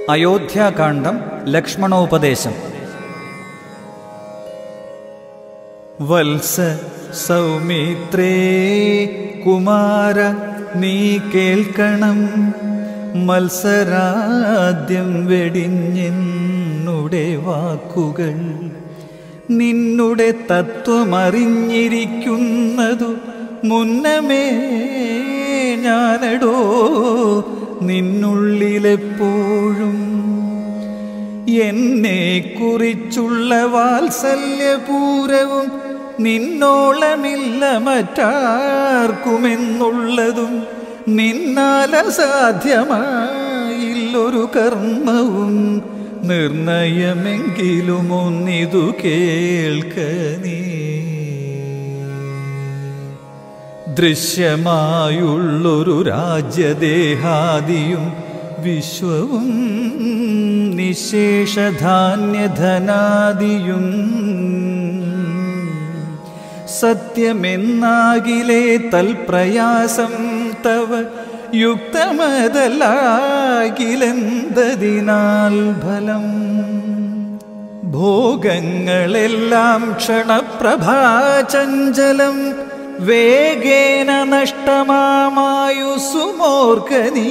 അയോധ്യാകാന്ഡം ലക്ഷ്മണോപദേശം വത്സ സൗമിത്രേ കുമാര നീ കേൾക്കണം മത്സരാദ്യം വെടിഞ്ഞെന്നുടെ വാക്കുകൾ നിന്നുടെ തത്വമറിഞ്ഞിരിക്കുന്നതു മുന്നമേ ഞാനടോ നിന്നുള്ളിലെപ്പോഴും എന്നെ കുറിച്ചുള്ള വാത്സല്യപൂരവും നിന്നോളമില്ല മറ്റാർക്കുമെന്നുള്ളതും നിന്നാല സാധ്യമായില്ലൊരു കർമ്മവും നിർണയമെങ്കിലും ഒന്നിതു കേൾക്ക നീ ദൃശ്യമായുള്ളൊരു രാജ്യദേഹാദിയും വിശ്വവും നിശേഷധാന്യധനാദിയും സത്യമെന്നാകിലേ തൽപ്രയാസം തവ യുക്തമതലാകിലെന്തതിനാൽ ഫലം ഭോഗങ്ങളെല്ലാം ക്ഷണപ്രഭാചഞ്ചലം വേഗേന നഷ്ടമാമായുസുമോർക്കനീ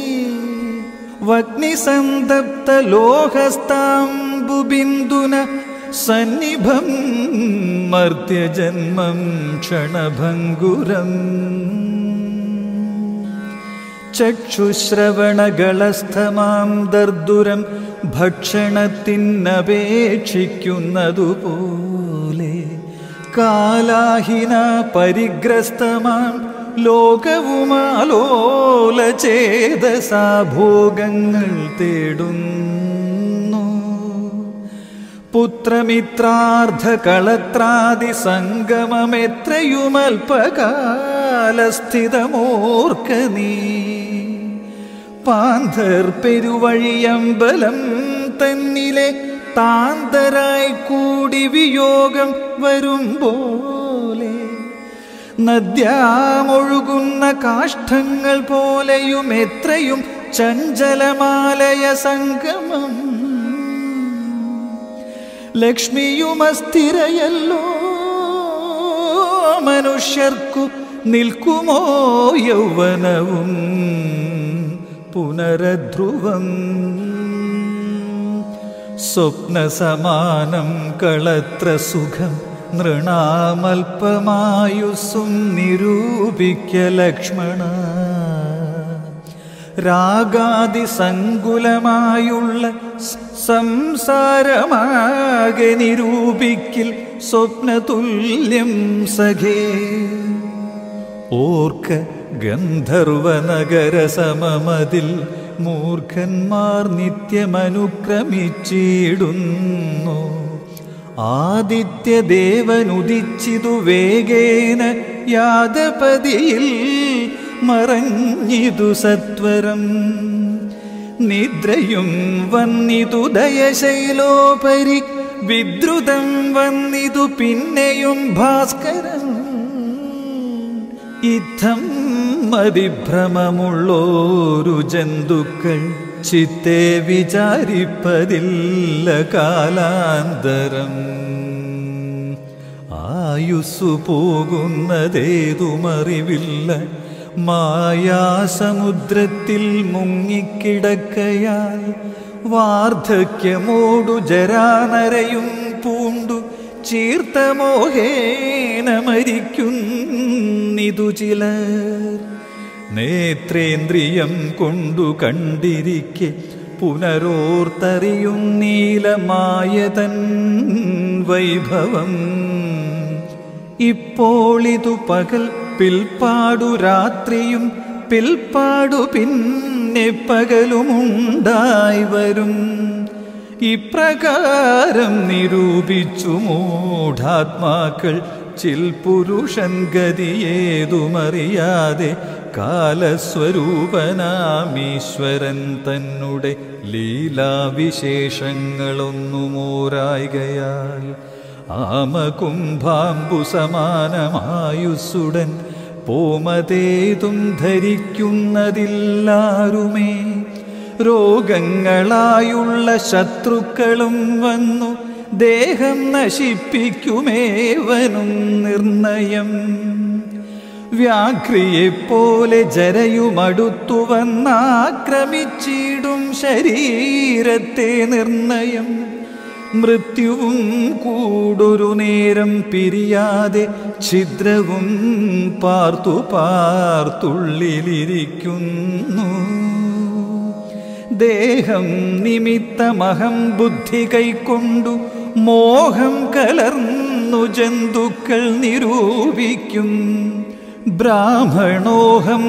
വഗ്നിസന്തപ്ത ലോഹസ്താംബുബിന്ദുന സന്നിഭം മർത്യജന്മം ക്ഷണഭംഗുരം ചക്ഷുശ്രവണകളസ്ഥമാം ദർദുരം ഭക്ഷണത്തിനപേക്ഷിക്കുന്നതുപോലെ കാലാഹിന പരിഗ്രസ്തമാം ലോകവുമാലോല ചേതസാഭോഗങ്ങൾ തേടുന്നു പുത്രമിത്രാർദ്ധ കളത്രാദി സംഗമമെത്രയുമൽപകാലസ്ഥിതമോർക്ക നീ പാന്തർ പെരുവഴിയമ്പലം തന്നിലെ താന്തരായി കൂടി വിയോഗം വരുമ്പോലെ നദ്യാമൊഴുകുന്ന കാഷ്ഠങ്ങൾ പോലെയും എത്രയും ചഞ്ചലമാലയ സംഗമം ലക്ഷ്മിയുമസ്ഥിരയല്ലോ മനുഷ്യർക്കു നിൽക്കുമോ യൗവനവും പുനരധ്രുവം സ്വപ്നസമാനം കളത്ര സുഖം നൃണാമൽപമായുസ്സും നിരൂപിക്ക ലക്ഷ്മണ രാഗാതി സങ്കുലമായുള്ള സംസാരമാകെ നിരൂപിക്കിൽ സ്വപ്നതുല്യം സഖേ ഓർക്ക ഗന്ധർവനഗര സമമതിൽ മൂർഖന്മാർ നിത്യമനുക്രമിച്ചിടുന്നു ആദിത്യദേവനുദിച്ചിതു വേഗേന യാദപതിയിൽ മറഞ്ഞിതു സത്വരം നിദ്രയും വന്നിതു ദയശൈലോപരി വിദ്രുതം വന്നിതു പിന്നെയും ഭാസ്കരൻ ഇത്തം മതിഭ്രമമുള്ളോരു ജന്തുക്കൾ ചിത്തെ വിചാരിപ്പതില്ല കാലാന്തരം ആയുസ്സു പോകുന്നതേതുമറിവില്ല മായാസമുദ്രത്തിൽ മുങ്ങിക്കിടക്കയാൽ വാർദ്ധക്യമോടു ജരാനരയും പൂണ്ടു ചീർത്തമോഹേന മരിക്കുന്നിതു ചിലർ നേത്രേന്ദ്രിയം കൊണ്ടു കണ്ടിരിക്കെ പുനരോർത്തറിയും നീലമായതൻ വൈഭവം ഇപ്പോളിതു പകൽ പിൽപ്പാടു രാത്രിയും പിൽപ്പാടു പിന്നെ പകലുമുണ്ടായി വരും ഇപ്രകാരം നിരൂപിച്ചു മൂഢാത്മാക്കൾ ചിൽ പുരുഷൻ ഗതിയേതുമറിയാതെ കാലസ്വരൂപനാമീശ്വരൻ തന്നെ ലീലാവിശേഷങ്ങളൊന്നുമോരായികയാൽ ആമകുംഭാംബു സമാനമായുസുടൻ പോമതേതും ധരിക്കുന്നതില്ലാരുമേ രോഗങ്ങളായുള്ള ശത്രുക്കളും വന്നു ദേഹം നശിപ്പിക്കുമേവനും നിർണയം വ്യാഘ്രിയെപ്പോലെ ജരയുമടുത്തു വന്നാക്രമിച്ചിടും ശരീരത്തെ നിർണയം മൃത്യുവും കൂടൊരു നേരം പിരിയാതെ ഛിദ്രവും പാർത്തു പാർത്തുള്ളിലിരിക്കുന്നു ദേഹം നിമിത്തമഹം ബുദ്ധി കൈക്കൊണ്ടു മോഹം കലർന്നു ജന്തുക്കൾ നിരൂപിക്കും ബ്രാഹ്മണോഹം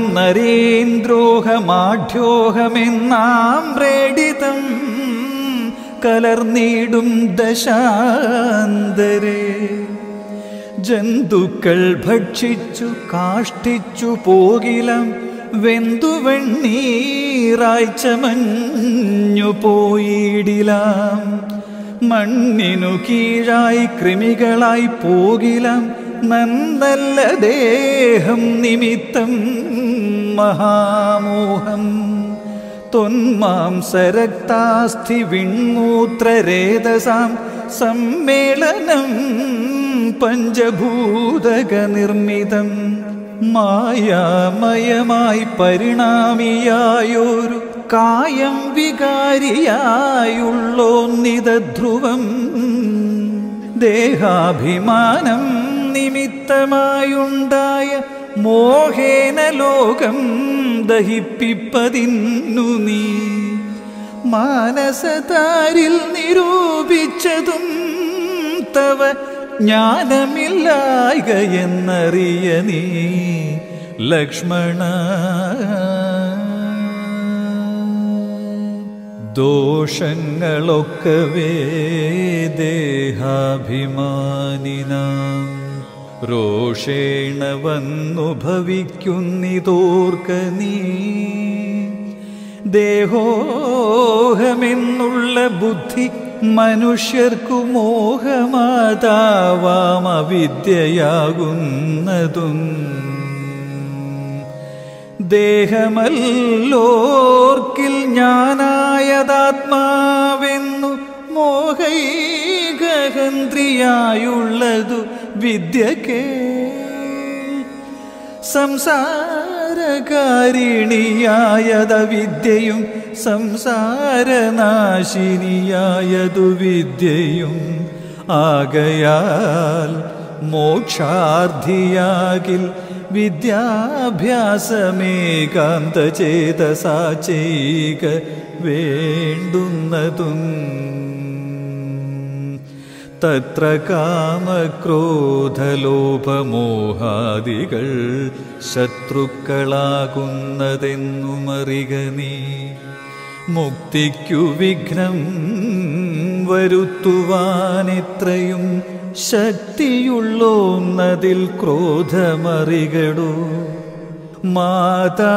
നരേന്ദ്രോഹമാഢ്യോഹമെന്നാം പ്രേഡിതം കലർന്നിടും ദശാന്തരേ ജന്തുക്കൾ ഭക്ഷിച്ചു കാഷ്ടിച്ചു പോകിലം വെന്തു വെണ്ണീറായി ചമഞ്ഞു പോയിടിലാം മണ്ണിനു കീഴായി കൃമികളായി പോകിലാം നന്നല്ല ദേഹം നിമിത്തം മഹാമോഹം തൊന്മാംസരക്താസ്ഥി വിൺമൂത്രരേതസാം സമ്മേളനം പഞ്ചഭൂതക നിർമ്മിതം മായാമയമായി പരിണാമിയായൊരു കായം വികാരിയായുള്ളോന്നിതധ്രുവം ദേഹാഭിമാനം നിമിത്തമായുണ്ടായ മോഹേന ലോകം ദഹിപ്പിപ്പതിന്നു നീ മാനസതാരിൽ നിരൂപിച്ചതും തവ ജ്ഞാനമില്ലായക എന്നറിയ നീ ലക്ഷ്മണ ദോഷങ്ങളൊക്കവേ ദേഹാഭിമാനിനാം രോഷേണ വന്നു ഭവിക്കുന്നിതോർക്ക നീ ദേഹോഹമെന്നുള്ള ബുദ്ധി മനുഷ്യർക്കു മോഹമാതാവാം അവിദ്യയാകുന്നതും ദേഹമല്ലോർക്കിൽ ഞാനായതാത്മാവെന്നു മോഹൈകഹന്ത്രിയായുള്ളതു വിദ്യക്കേ സംസാരകാരിണിയായത വിദ്യയും സംസാരനാശിനിയായതു വിദ്യയും ആകയാൽ മോക്ഷാർത്ഥിയാകിൽ വിദ്യാഭ്യാസമേകാന്തചേതസാ ചെയ്യുക വേണ്ടുന്നതും തത്ര കാമക്രോധലോഭമോഹാദികൾ ശത്രുക്കളാകുന്നതെന്നുമറിക നീ മുക്തിക്കു വിഘ്നം വരുത്തുവാനെത്രയും ശക്തിയുള്ളോന്നതിൽ ക്രോധമറികടോ മാതാ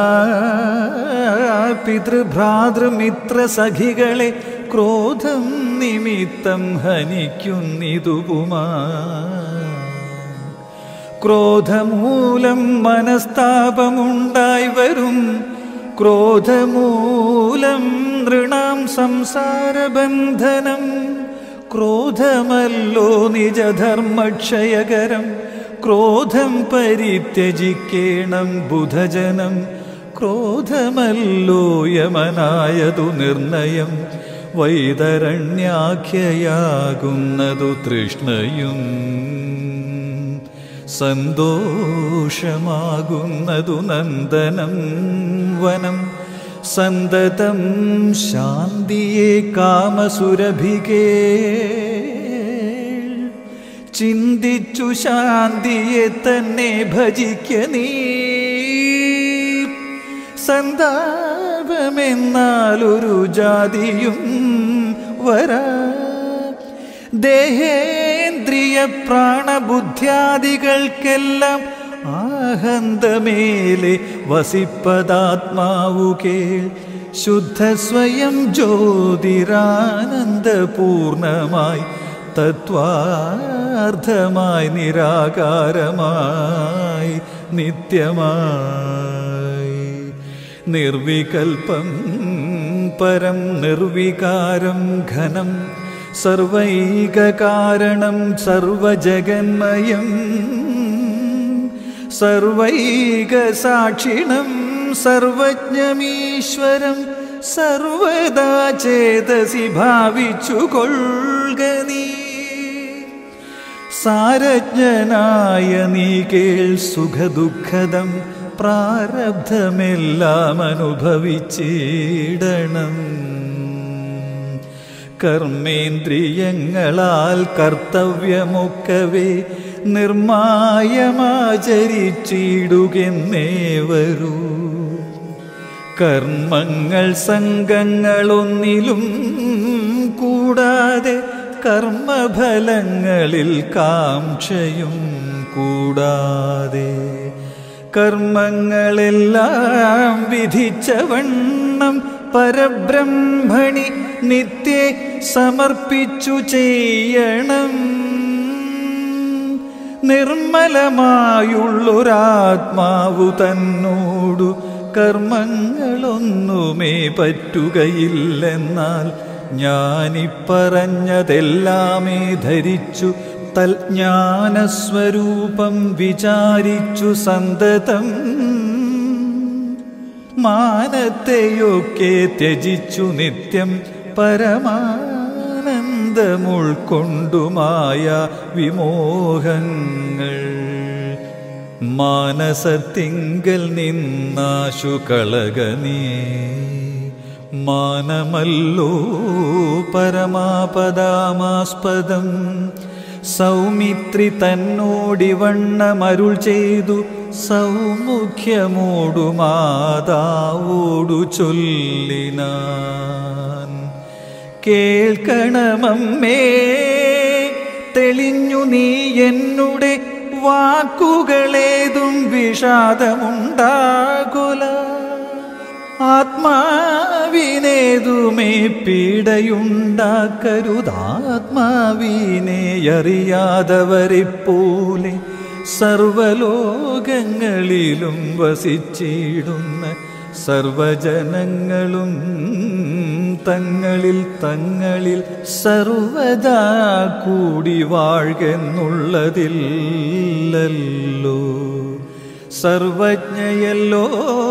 പിതൃഭ്രാതൃമിത്ര സഖികളെ ക്രോധം നിമിത്തം ഹനിക്കുന്നിതുപുമാ ക്രോധമൂലം മനസ്താപമുണ്ടായി വരും ക്രോധമൂലം നൃണാം സംസാരബന്ധനം ക്രോധമല്ലോ നിജധർമ്മക്ഷയകരം ക്രോധം പരിത്യജിക്കേണം ബുധജനം ക്രോധമല്ലോ യമനായതു നിർണയം വൈതരണ്യാഖ്യയാകുന്നതു തൃഷ്ണയും സന്തോഷമാകുന്നതു നന്ദനം വനം സന്തതം ശാന്തിയെ കാമസുരഭികേ ചിന്തിച്ചു ശാന്തിയെ തന്നെ ഭജിക്ക നീ സന്താപമെന്നാലൊരു ജാതിയും വരാ ദേഹേന്ദ്രിയ പ്രാണബുദ്ധ്യാദികൾക്കെല്ലാം ആഹന്തമേലെ വസിപ്പതാത്മാവു കേൾ ശുദ്ധ സ്വയം ജ്യോതിരാനന്ദപൂർണമായി തത്വാർത്ഥമായി നിരാകാരമായി നിത്യമായി നിർവികൽപം പരം നിർവികാരം ഘനം സർവൈകകാരണം സർവജഗന്മയം സർവൈകസാക്ഷിണം സർവജ്ഞമീശ്വരം സർവദാ ചേതസി ഭാവിച്ചു കൊള്ളുക നീ സാരജ്ഞനായ നീ കേൾ സുഖദുഃഖദം പ്രാരബ്ധമെല്ലാം അനുഭവിച്ചിടണം കർമ്മേന്ദ്രിയങ്ങളാൽ കർത്തവ്യമൊക്കവേ നിർമായമാചരിച്ചിടുകെന്നേ വരൂ കർമ്മങ്ങൾ സംഘങ്ങളൊന്നിലും കൂടാതെ കർമ്മഫലങ്ങളിൽ കാംക്ഷയും കൂടാതെ കർമ്മങ്ങളെല്ലാം വിധിച്ച വണ്ണം പരബ്രഹ്മണി നിത്യെ സമർപ്പിച്ചു ചെയ്യണം നിർമ്മലമായുള്ളൊരാത്മാവു തന്നോടു കർമ്മങ്ങളൊന്നുമേ പറ്റുകയില്ലെന്നാൽ ഞാനിപ്പറഞ്ഞതെല്ലാമേ ധരിച്ചു തൽജ്ഞാനസ്വരൂപം വിചാരിച്ചു സന്തതം മാനത്തെയൊക്കെ ത്യജിച്ചു നിത്യം പരമാനന്ദമുൾക്കൊണ്ടുമായ വിമോഹങ്ങൾ മാനസത്തിങ്കൽ നിന്നാശു കളകനീ മാനമല്ലോ പരമാപദാമാസ്പദം സൗമിത്രി തന്നോടിവണ്ണമരുൾ ചെയ്തു സൗമുഖ്യമോടു മാതാവോടു ചൊല്ലിനാൻ കേൾക്കണമമ്മേ തെളിഞ്ഞു നീ എന്നുടെ വാക്കുകളേതും വിഷാദമുണ്ടാകുല ആത്മാവിനേതുമേ പീഡയുണ്ടാക്കരുതാത്മാവിനെ അറിയാതവരെ പോലെ സർവലോകങ്ങളിലും വസിച്ചിടുന്ന സർവജനങ്ങളും തങ്ങളിൽ തങ്ങളിൽ സർവദാ കൂടി വാഴ്കെന്നുള്ളതില്ലല്ലോ സർവജ്ഞയല്ലോ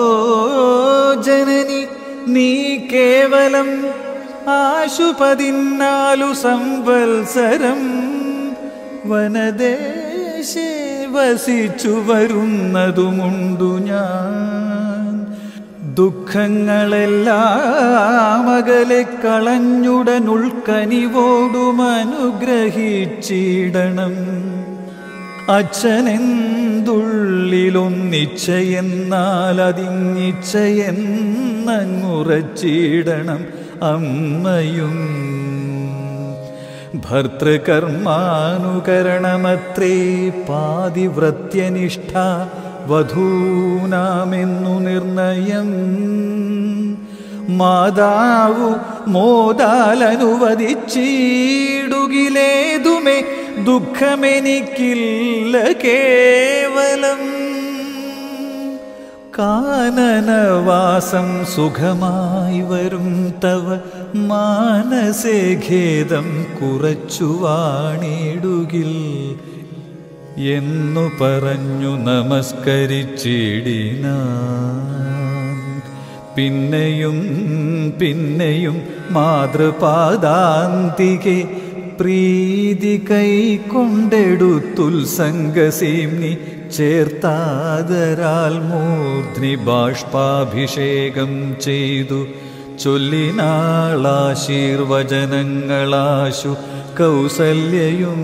ജനനി നീ കേവലം ആശു പതിനാലു സംവത്സരം വനദേശേ വസിച്ചു വരുന്നതുമുണ്ടു ഞാൻ ദുഃഖങ്ങളെല്ലാം അകലെ കളഞ്ഞുടനുൾക്കനിവോടും അനുഗ്രഹിച്ചിടണം അച്ഛനെന്തുള്ളിലൊന്നിച്ചയെന്നാൽ അതിങ്ങിച്ചയെന്നങ്ങുറച്ചിടണം അമ്മയും ഭർത്തൃകർമാനുകരണമത്രേ പാതിവ്രത്യനിഷ്ഠ വധൂനാമെന്നു നിർണയം മാതാവു മോദാലനുവദിച്ചിടുകിലേതുമേ ദുഃഖമെനിക്കില്ല കേവലം കാനനവാസം സുഖമായി വരും തവ മാനസേ ഖേദം കുറച്ചു വാണിടുകിൽ എന്നു പറഞ്ഞു നമസ്കരിച്ചിടിനാൻ പിന്നെയും പിന്നെയും മാതൃപാദാന്തികെ പ്രീതി കൈക്കൊണ്ടെടുത്തുൽസംഗസീംനി ചേർത്താതരാൽ മൂർധ്നി ബാഷ്പാഭിഷേകം ചെയ്തു ചൊല്ലിനാളാശീർവചനങ്ങളാശു കൗസല്യയും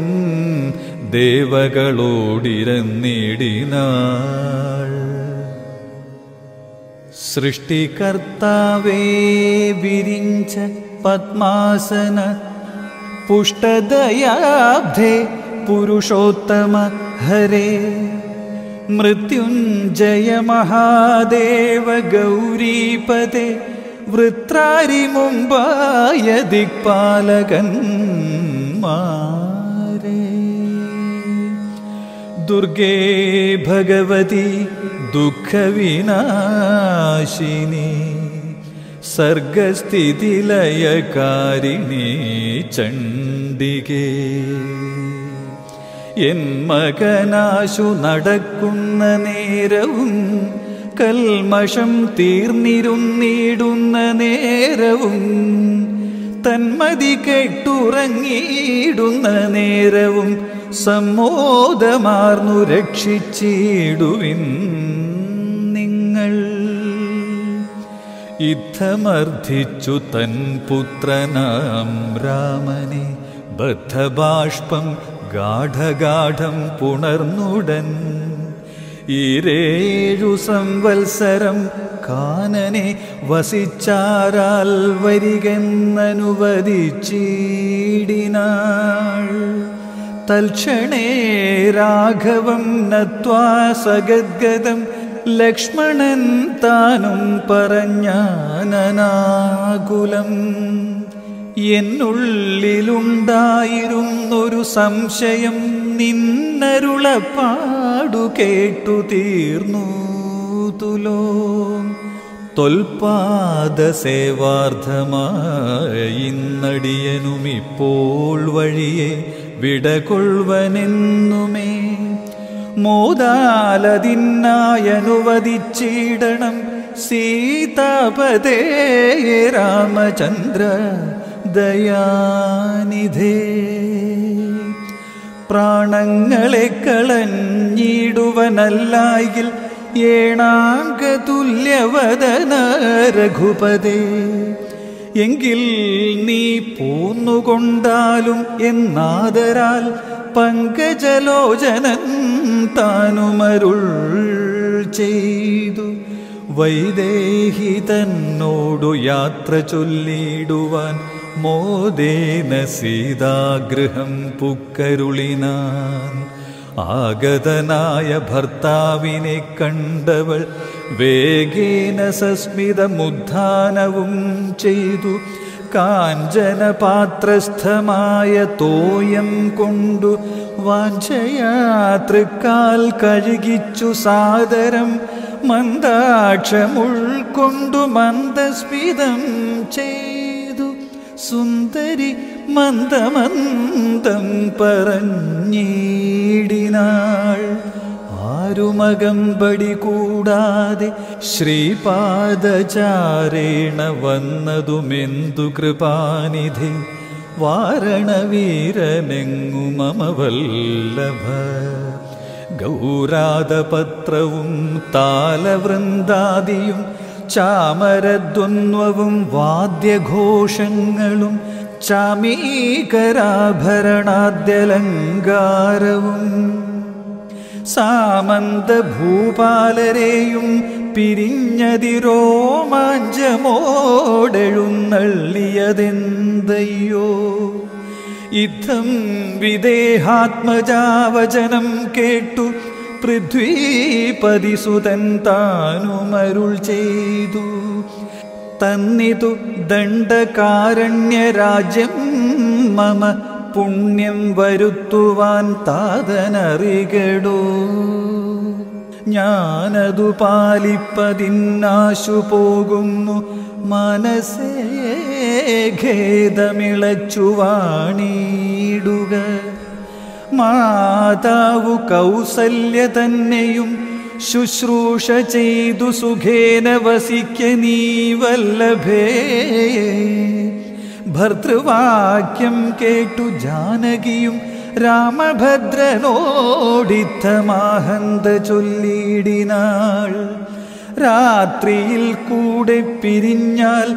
ദേവകളോടിരന്നിടിനാൾ സൃഷ്ടികർത്താവേ വിരിഞ്ച പത്മാസന പുഷ്ടദയാബ്ധേ പുരുഷോത്തമ ഹരേ മൃത്യുഞ്ജയ മഹാദേവ ഗൗരീപദേ വൃത്രാരി മുമ്പായ ദിക്പാലകൻ മാരേ ദുർഗേ ഭഗവതി ദുഃഖവിനാശിനി സർഗസ്ഥിതിലയകാരിണി ചണ്ഡികേ എൻ മകനാശു നടക്കുന്ന നേരവും കൽമഷം തീർന്നിരുന്നിടുന്ന നേരവും തന്മതി കെട്ടുറങ്ങിയിടുന്ന നേരവും സമ്മോദമാർന്നു രക്ഷിച്ചിടുവിൻ നിങ്ങൾ യുദ്ധമർദ്ധിച്ചു തൻ പുത്രനാം രാമനെ ബദ്ധബാഷ്പം ഗാഠഗാഠം പുണർന്നുടൻ ഈരേഴു സംവത്സരം കാനനെ വസിച്ചാരാൽ വരികെന്നനുവദിച്ചീടിനാൾ തൽക്ഷണേ രാഘവം നത്വാ സഗദ്ഗതം ലക്ഷ്മണൻ താനും പറഞ്ഞാനനാകുലം എന്നുള്ളിലുണ്ടായിരുന്നൊരു സംശയം നിന്നരുളപ്പാടു കേട്ടു തീർന്നു തുലോ തൊൽപാദ സേവാർത്ഥമായിന്നടിയനുമിപ്പോൾ വഴിയെ വിടകൊള്ളുവനെന്നുമേ മോദാലതിന്നായനുവദിച്ചിടണം സീതാപതേ രാമചന്ദ്ര ദയാനിധേ പ്രാണങ്ങളെ കളഞ്ഞിടുവനല്ലായിൽ ഏണാങ്ക തുല്യവദന രഘുപതേ എങ്കിൽ നീ പോന്നുകൊണ്ടാലും എന്നാദരാൽ പങ്കജലോചനൻ താനുമരുൾ ചെയ്തു വൈദേഹി തന്നോടു യാത്ര ചൊല്ലിടുവാൻ മോദേന സീതാഗൃഹം പുക്കരുളിനാൻ ആഗതനായ ഭർത്താവിനെ കണ്ടവൾ വേഗേന സസ്മിതമുദ്ധാനവും ചെയ്തു കാഞ്ചന പാത്രസ്ഥമായ തോയം കൊണ്ടു വാഞ്ചയാതൃക്കാൽ കഴുകിച്ചു സാദരം മന്ദാക്ഷമുൾക്കൊണ്ടു മന്ദസ്മിതം ചെയ്തു സുന്ദരി മന്ദമന്ദം പറഞ്ഞിടിനാൾ ആരുമകമ്പടി കൂടാതെ ശ്രീപാദചാരേണ വന്നതുമെന്തു കൃപാനിധി വാരണവീരനെങ്ങു മമ വല്ലഭ ഗൗരാതപത്രവും താലവൃന്ദാദിയും ചാമരദ്വന്ദ്വവും വാദ്യഘോഷങ്ങളും ചാമീകരാഭരണാദ്യലങ്കാരവും സാമന്ത ഭൂപാലരെയും പിരിഞ്ഞതിരോമാഞ്ചമോടെഴുന്നള്ളിയതെന്തയ്യോ യുദ്ധം വിദേഹാത്മജാവചനം കേട്ടു പൃഥ്വീപതിസുതൻ താനുമരുൾ ചെയ്തു തന്നിതു ദണ്ഡകാരണ്യരാജ്യം മമ പുണ്യം വരുത്തുവാൻ താതനറികടോ ഞാനതു പാലിപ്പതിന്നാശു പോകുന്നു മനസ്സേ ഖേദമിളച്ചു വാണിടുക മാതാവു കൗസല്യ തന്നെയും ശുശ്രൂഷ ചെയ്തു സുഖേന വസിക്ക നീ വല്ലഭേ ഭർത്തൃവാക്യം കേട്ടു ജാനകിയും രാമഭദ്രനോടിത്തമാഹന്ത ചൊല്ലിടിനാൾ രാത്രിയിൽ കൂടെ പിരിഞ്ഞാൽ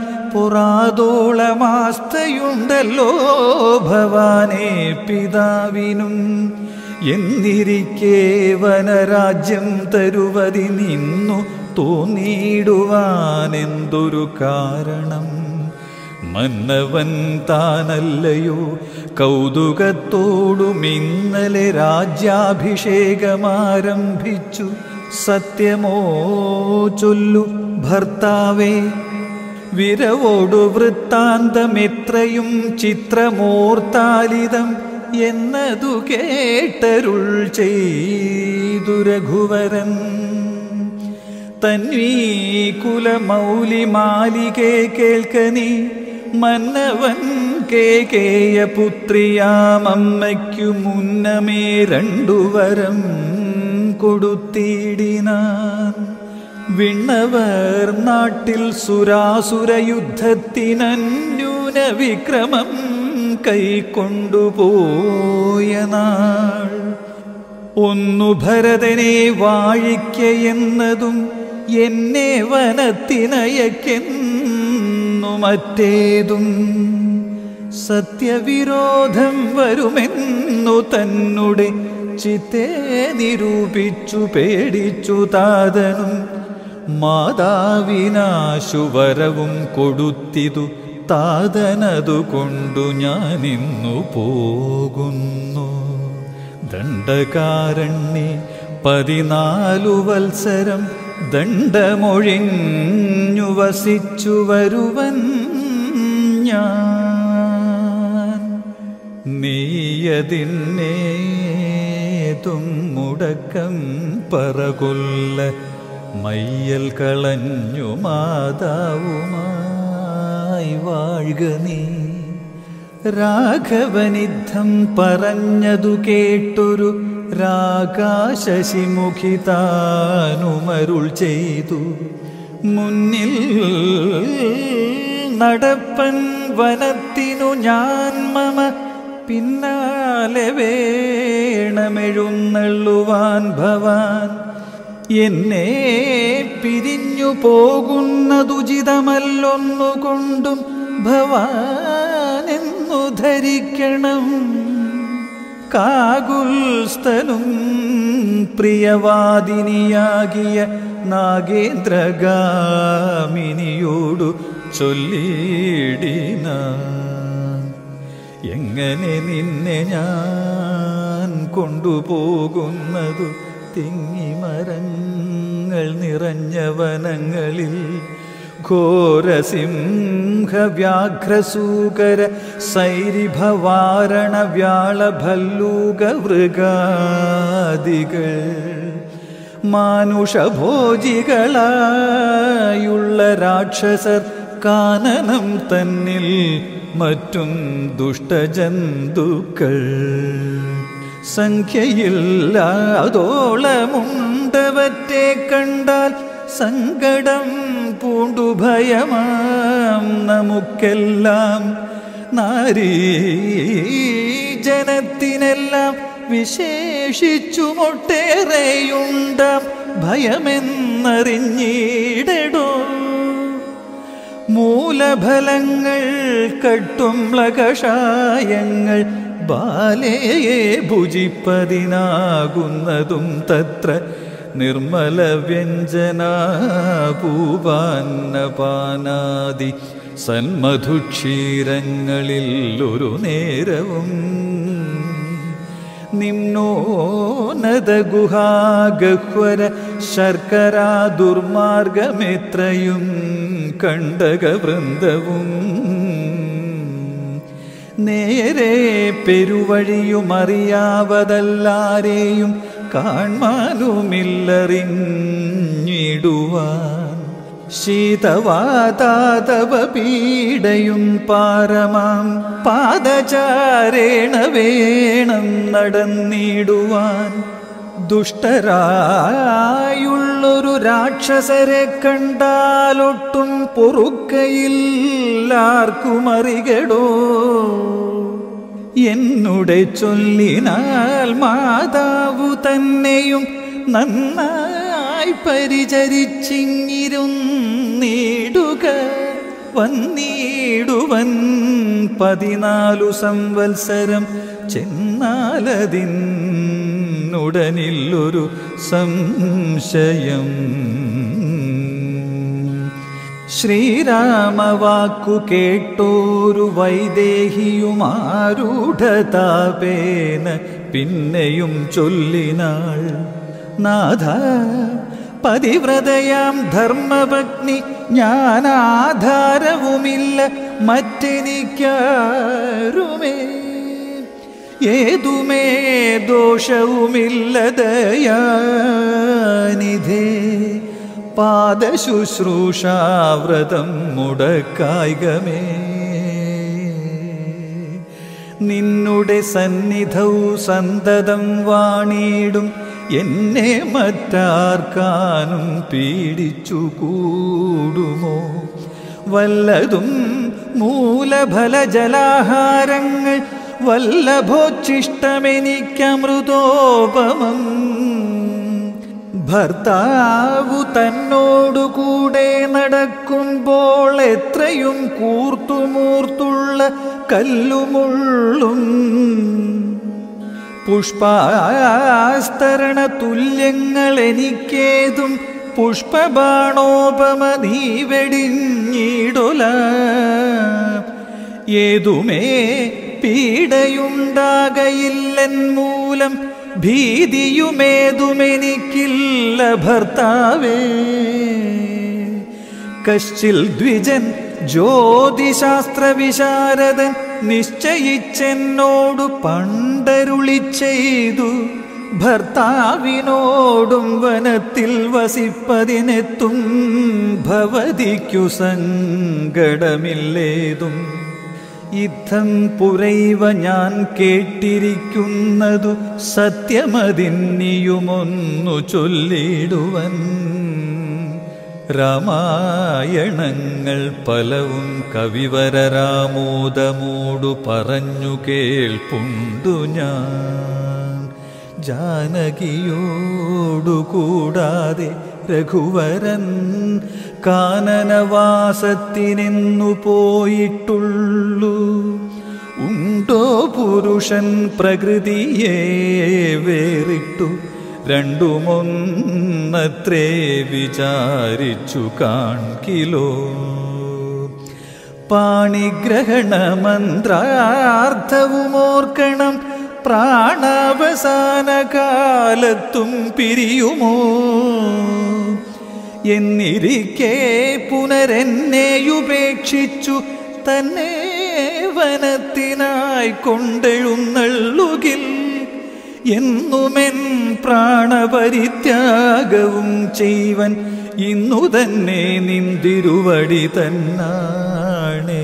പുറാതോളമാസ്തയുണ്ടല്ലോ ഭവാനേ പിതാവിനും എന്നിരിക്കേ വനരാജ്യം തരുവതി നിന്നു തോന്നിയിടുവാനെന്തൊരു കാരണം മന്നവൻ താനല്ലയോ കൗതുകത്തോടും ഇന്നലെ രാജ്യാഭിഷേകമാരംഭിച്ചു സത്യമോ ചൊല്ലു ഭർത്താവേ വിരവോടു വൃത്താന്തമെത്രയും ചിത്രമോർത്താലിതം എന്നതു കേട്ടരുൾ ചെയ്തു രഘുവരൻ തന്വീ കുലമൗലി മാലികേ കേൾക്കനീ മന്നവൻ കേകേയ പുത്രിയാമമ്മയ്ക്കു മുന്നമേ രണ്ടുവരം കൊടുത്തിടിനാൻ വിണ്ണവർ നാട്ടിൽ സുരാസുര യുദ്ധത്തിനന്യൂന വിക്രമം കൈക്കൊണ്ടുപോയ നാൾ ഒന്നു ഭരതനെ വാഴിക്കയെന്നതും എന്നെ വനത്തിനയക്കെന്നു മറ്റേതും സത്യവിരോധം വരുമെന്നു തന്നുടെ ചിത്തെ നിരൂപിച്ചു പേടിച്ചു താതനും മാതാവിനാശുവരവും കൊടുത്തിതു താതനതു കൊണ്ടു ഞാനിന്നു പോകുന്നു ദണ്ഡകാരണ്യെ പതിനാലു വത്സരം ദണ്ഡമൊഴിഞ്ഞു വസിച്ചു വരുവൻ ഞാൻ നീയതിന്നേതും മുടക്കം പറകൊല്ല മയ്യൽ കളഞ്ഞു മാതാവുമായി വാഴ്ക നീ രാഘവനിദ്ധം പറഞ്ഞതു കേട്ടൊരു രാകാശശിമുഖി താനുമരുൾ ചെയ്തു മുന്നിൽ നടപ്പൻ വനത്തിനു ഞാൻ മമ പിന്നാലെ വേണമെഴുന്നള്ളുവാൻ ഭവാൻ എന്നെ പിരിഞ്ഞു പോകുന്നതുചിതമല്ലൊന്നുകൊണ്ടും ഭവാനെന്നു ധരിക്കണം കാകുൽസ്ഥനും പ്രിയവാദിനിയാകിയ നാഗേന്ദ്രഗാമിനിയോടു ചൊല്ലിടിന എങ്ങനെ നിന്നെ ഞാൻ കൊണ്ടുപോകുന്നതു തിങ്ങിമരങ്ങൾ നിറഞ്ഞ വനങ്ങളിൽ ഘോരസിംഹവ്യാഘ്രസൂകര സൈരിഭവാരണ വ്യാളഭല്ലൂക മൃഗാദികൾ മാനുഷഭോജികളായുള്ള രാക്ഷസർ കാനനം തന്നിൽ മറ്റും ദുഷ്ടജന്തുക്കൾ സംഖ്യയില്ലാതോളമുണ്ടവറ്റെ കണ്ടാൽ സങ്കടം പൂണ്ടു ഭയമാം നമുക്കെല്ലാം നാരീ ജനത്തിനെല്ലാം വിശേഷിച്ചുമൊട്ടേറെയുണ്ടാം ഭയമെന്നറിഞ്ഞിടടോ മൂലഫലങ്ങൾ കട്ടുംള കഷായങ്ങൾ ബാലയെ ഭുജിപ്പതിനാകുന്നതും തത്ര നിർമ്മല വ്യഞ്ജനാപൂപാന്നപാനാദി സന്മധുക്ഷീരങ്ങളിൽ ഒരു നേരവും നിമ്നോന്നത ഗുഹാഗഹ്വര ശർക്കര ദുർമാർഗമെത്രയും കണ്ടകവൃന്ദവും നേരെ പെരുവഴിയുമറിയാവതല്ലാരെയും കാൺമാനുമില്ലറിഞ്ഞിടുവാൻ ശീതവാതാതവ പീഡയും പാരമാം പാദചാരേണ വേണം നടന്നിടുവാൻ ദുഷ്ടരായുള്ളൊരു രാക്ഷസരെ കണ്ടാലൊട്ടും പൊറുക്കയില്ലാർക്കും അറികടോ എന്നുടെ ചൊല്ലിനാൽ മാതാവു തന്നെയും നന്നായി പരിചരിച്ചിങ്ങിരുന്നിടുക വന്നിടുവൻ പതിനാലു സംവത്സരം ചെന്നാലതിനുടനില്ലൊരു സംശയം ശ്രീരാമവാക്കു കേട്ടോരു വൈദേഹിയുമാരൂഢതാപേന പിന്നെയും ചൊല്ലിനാൾ നാഥ പതിവ്രതയാം ധർമ്മപത്നി ഞാനാധാരവുമില്ല മറ്റെനിക്കാരുമേ ഏതുമേ ദോഷവുമില്ല ദയാനിധേ പാദശുശ്രൂഷാവ്രതം മുടക്കായികമേ നിന്നുടെ സന്നിധൗ സന്തതം വാണിടും എന്നെ മറ്റാർക്കാനും പീഡിച്ചു കൂടുമോ വല്ലതും മൂലഫലജലാഹാരങ്ങൾ വല്ലഭോച്ഛിഷ്ടമെനിക്കമൃതോപമം ഭർത്താവു തന്നോടുകൂടെ നടക്കുമ്പോൾ എത്രയും കൂർത്തുമൂർത്തുള്ള കല്ലുമുള്ളും പുഷ്പാസ്തരണ തുല്യങ്ങൾ എനിക്കേതും പുഷ്പബാണോപമ നീ വെടിഞ്ഞിടൊല ഏതുമേ പീഡയുണ്ടാകയില്ലൻ മൂലം ഭീതിയുമേതുമെനിക്കില്ല ഭർത്താവേ കശ്ചിൽ ദ്വിജൻ ജ്യോതിശാസ്ത്ര വിശാരദൻ നിശ്ചയിച്ചെന്നോടു പണ്ടരുളി ചെയ്തു ഭർത്താവിനോടും വനത്തിൽ വസിപ്പതിനെത്തും ഭവതിക്കു സങ്കടമില്ലേതും യുദ്ധം പുരൈവ ഞാൻ കേട്ടിരിക്കുന്നതു സത്യമതിന്നിയുമൊന്നു ചൊല്ലിടുവൻ രാമായണങ്ങൾ പലവും കവിവരരാമോദമോടു പറഞ്ഞു കേൾപ്പുണ്ടു ഞാൻ ജാനകിയോടു കൂടാതെ രഘുവരൻ കാനനവാസത്തിനെന്നു പോയിട്ടുള്ളു ഉണ്ടോ പുരുഷൻ പ്രകൃതിയെ വേറിട്ടു രണ്ടുമൊന്നത്രേ വിചാരിച്ചു കാൺകിലോ പാണിഗ്രഹണ മന്ത്രാർത്ഥവുമോർക്കണം പ്രാണാവസാന കാലത്തും പിരിയുമോ എന്നിരിക്കെ പുനരെന്നെയുപേക്ഷിച്ചു തന്നെ വനത്തിനായി കൊണ്ടെഴുന്നള്ളുകിൽ എന്നുമെൻ പ്രാണപരിത്യാഗവും ചെയ്വൻ ഇന്നു തന്നെ നിന്തിരുവടി തന്നാണേ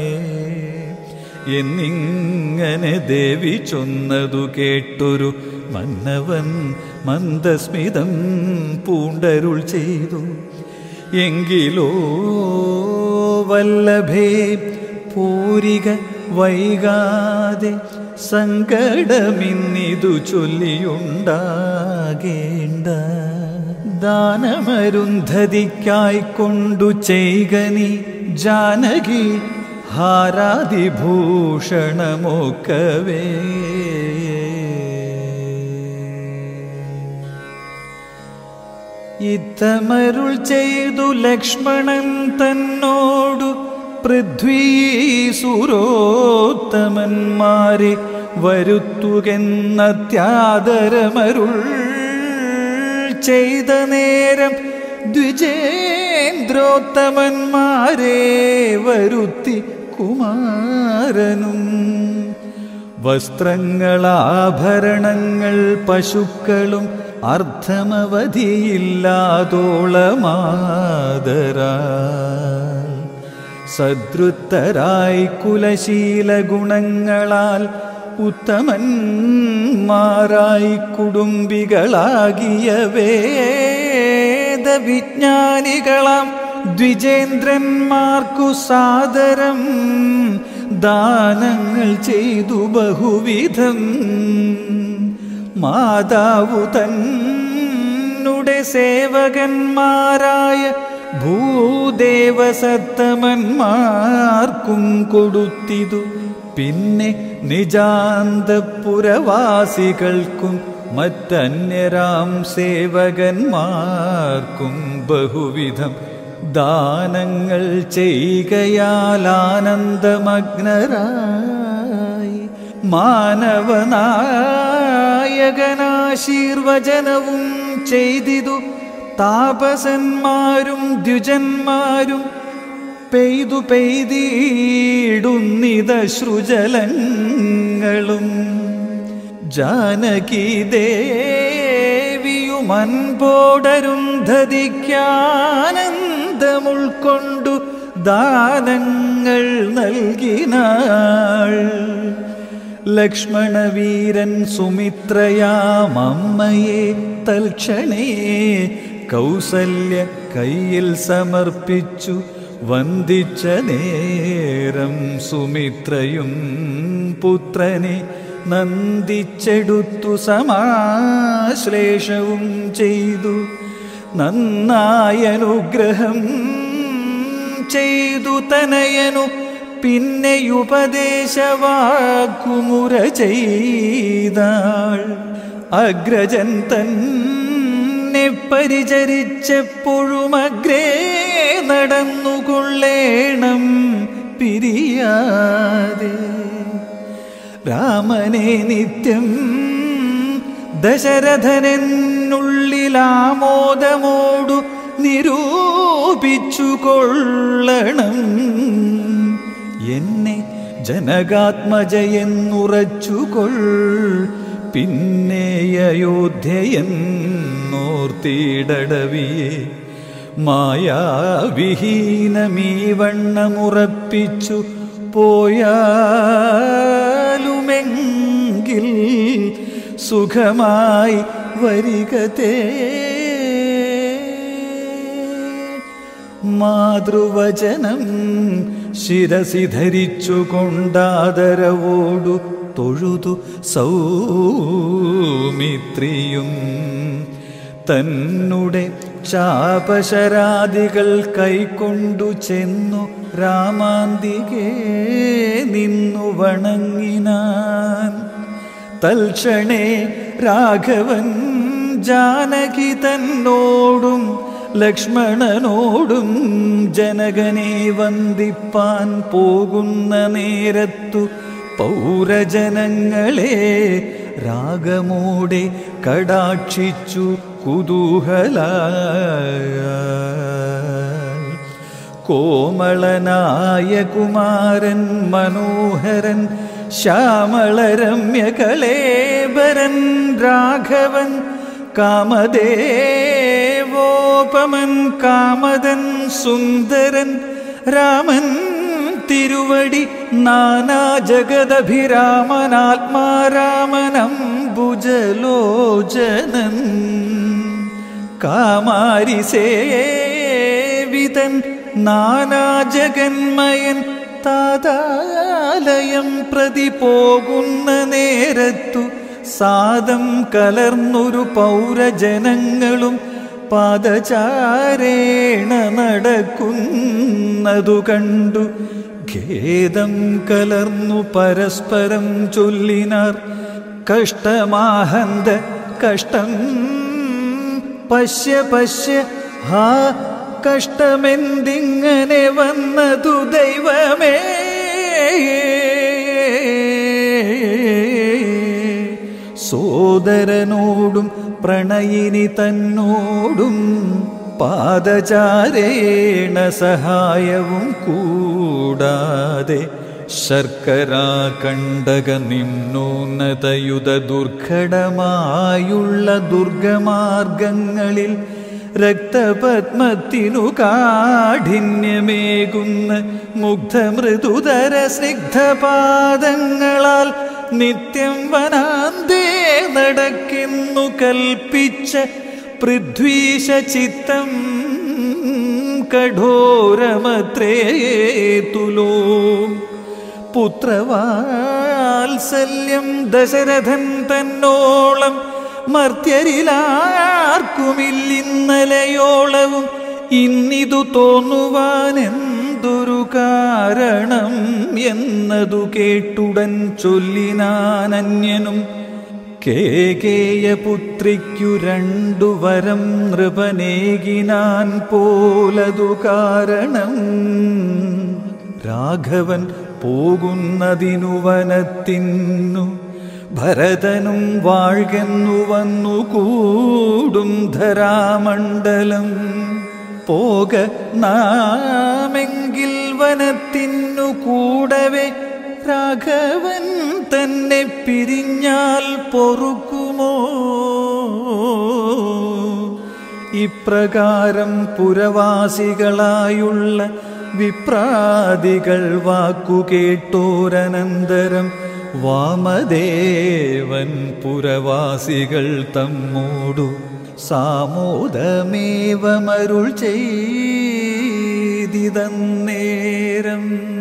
എന്നിങ്ങനെ ദേവി ചൊന്നതു കേട്ടൊരു മന്നവൻ മന്ദസ്മിതം പൂണ്ടരുൾ ചെയ്തു എങ്കിലോ വല്ലഭേ പൂരിക വൈകാതെ സങ്കടമിന്നിതു ചൊല്ലിയുണ്ടാകേണ്ട ദാനമരുന്ധതിക്കായി കൊണ്ടു ചെയ്കനി ജാനകി ഹാരാതിഭൂഷണമൊക്കവേ ഇത്തമരുൾ ചെയ്തു ലക്ഷ്മണൻ തന്നോടു പൃഥ്വീസുരോത്തമന്മാരെ വരുത്തുകെന്നത്യാദരമരുൾ ചെയ്ത നേരം ദ്വിജേന്ദ്രോത്തമന്മാരെ വരുത്തി കുമാരനും വസ്ത്രങ്ങളാഭരണങ്ങൾ പശുക്കളും അർത്ഥമവധിയില്ലാതോളമാതരാൽ സദ്രുത്തരായി കുലശീല ഗുണങ്ങളാൽ ഉത്തമന്മാരായി കുടുംബികളാകിയ വേദവിജ്ഞാനികളാം ദ്വിജേന്ദ്രന്മാർക്കു സാദരം ദാനങ്ങൾ ചെയ്തു ബഹുവിധം മാതാവു തന്നുടെ സേവകന്മാരായ ഭൂദേവസത്തമന്മാർക്കും കൊടുത്തിതു പിന്നെ നിജാന്തപുരവാസികൾക്കും മറ്റന്യരാം സേവകന്മാർക്കും ബഹുവിധം ദാനങ്ങൾ ചെയ്യുകയാൽ ആനന്ദമഗ്നരായി മാനവനായകനാശീർവചനവും ചെയ്തിതു താപസന്മാരും ദ്വിജന്മാരും പെയ്തു പെയ്തിടുന്നിത ശ്രുജലങ്ങളും ജാനകി ദേവിയും ചെയ്യും അൻപോടരുന്ധതിക്കാനന്ദമുൾക്കൊണ്ടു ദാനങ്ങൾ നൽകിനാൾ ലക്ഷ്മണവീരൻ സുമിത്രയാമമ്മയെ തൽക്ഷണേ കൗസല്യ കയ്യിൽ സമർപ്പിച്ചു വന്ദിച്ച നേരം സുമിത്രയും പുത്രനെ നന്ദിച്ചെടുത്തു സമാശ്ലേഷവും ചെയ്തു നന്നായി അനുഗ്രഹം ചെയ്തു തനയനു പിന്നെയുപദേശവാക്കുമുര ചെയ്താൾ അഗ്രജൻ തന്നെ പരിചരിച്ചെപ്പോഴും അഗ്രേ നടന്നുകൊള്ളേണം പിരിയാതെ രാമനെ നിത്യം ദശരഥനെന്നുള്ളിലാമോദമോടു നിരൂപിച്ചു കൊള്ളണം എന്നെ ജനകാത്മജയെന്നുറച്ചുകൊൾ പിന്നെ അയോധ്യയെന്നോർത്തിടവിയെ മായാവിഹീനമീ വണ്ണമുറപ്പിച്ചു പോയാലുമെങ്കിൽ സുഖമായി വരികതേ മാതൃവചനം ശിരസി ധരിച്ചു കൊണ്ടാദരവോടു തൊഴുതു സൗമിത്രിയും തന്നുടെ ചാപശരാദികൾ കൈക്കൊണ്ടു ചെന്നു രാമാന്തികേ നിന്നു വണങ്ങിനാൻ തൽക്ഷണേ രാഘവൻ ജാനകി തന്നോടും ലക്ഷ്മണനോടും ജനകനെ വന്ദിപ്പാൻ പോകുന്ന നേരത്തു പൗരജനങ്ങളെ രാഗമോടെ കടാക്ഷിച്ചു കുതൂഹല കോമളനായ കുമാരൻ മനോഹരൻ ശ്യാമളരമ്യ കളേബരൻ രാഘവൻ കാമദേവോപമൻ കാമദൻ സുന്ദരൻ രാമൻ തിരുവടി നാനാ ജഗദഭിരാമനാത്മാരാമനംബുജലോചനൻ കാമാരി സേവിതൻ നാനാജഗന്മയൻ താതാലയം പ്രതി പോകുന്ന നേരത്തു സാദം കലർന്നൊരു പൗരജനങ്ങളും പാദചാരേണ നടക്കുന്നതു കണ്ടു ഖേദം കലർന്നു പരസ്പരം ചൊല്ലിനാർ കഷ്ടമാഹന്ത കഷ്ടം പശ്യ പശ്യ ഹാ കഷ്ടമെന്തിങ്ങനെ വന്നതു ദൈവമേ സോദരനോടും പ്രണയിനി തന്നോടും പാദചാരേണ സഹായവും കൂടാതെ ശർക്കര കണ്ടക നിമ്നോന്നതയുധ ദുർഘടമായുള്ള ദുർഗമാർഗങ്ങളിൽ രക്തപത്മത്തിനു കാഠിന്യമേകുന്ന മുഗ്ധമൃദുതര സ്നിഗ്ധപാദങ്ങളാൽ നിത്യം വനാന്തേ നടക്കുന്നു കൽപ്പിച്ച പൃഥ്വീശ ചിത്തം കഠോരമത്രേ തുലോ പുത്രവാത്സല്യം ദശരഥൻ തന്നോളം മർത്യരിലാർക്കുമില്ലിന്നലയോളവും ഇന്നിതു തോന്നുവാൻ എന്തൊരു കാരണം എന്നതു കേട്ടുടൻ ചൊല്ലിനാൻ അന്യനും കേകേയപുത്രിക്കു രണ്ടു വരം നൃപനേകിനാൻ പോലതു കാരണം രാഘവൻ പോകുന്നതിനു വനത്തിന്നു ഭരതനും വാഴ്കെന്നു വന്നു കൂടും ധരാമണ്ഡലം പോക നാമെങ്കിൽ വനത്തിനു കൂടവേ രാഘവൻ തന്നെ പിരിഞ്ഞാൽ പൊറുക്കുമോ ഇപ്രകാരം പുരവാസികളായുള്ള വിപ്രാദികൾ വാക്കു കേട്ടോരനന്തരം വാമദേവൻ പുരവാസികൾ തമ്മോടു സാമോദമേവമരുൾ ചെയ്തിതന്നേരം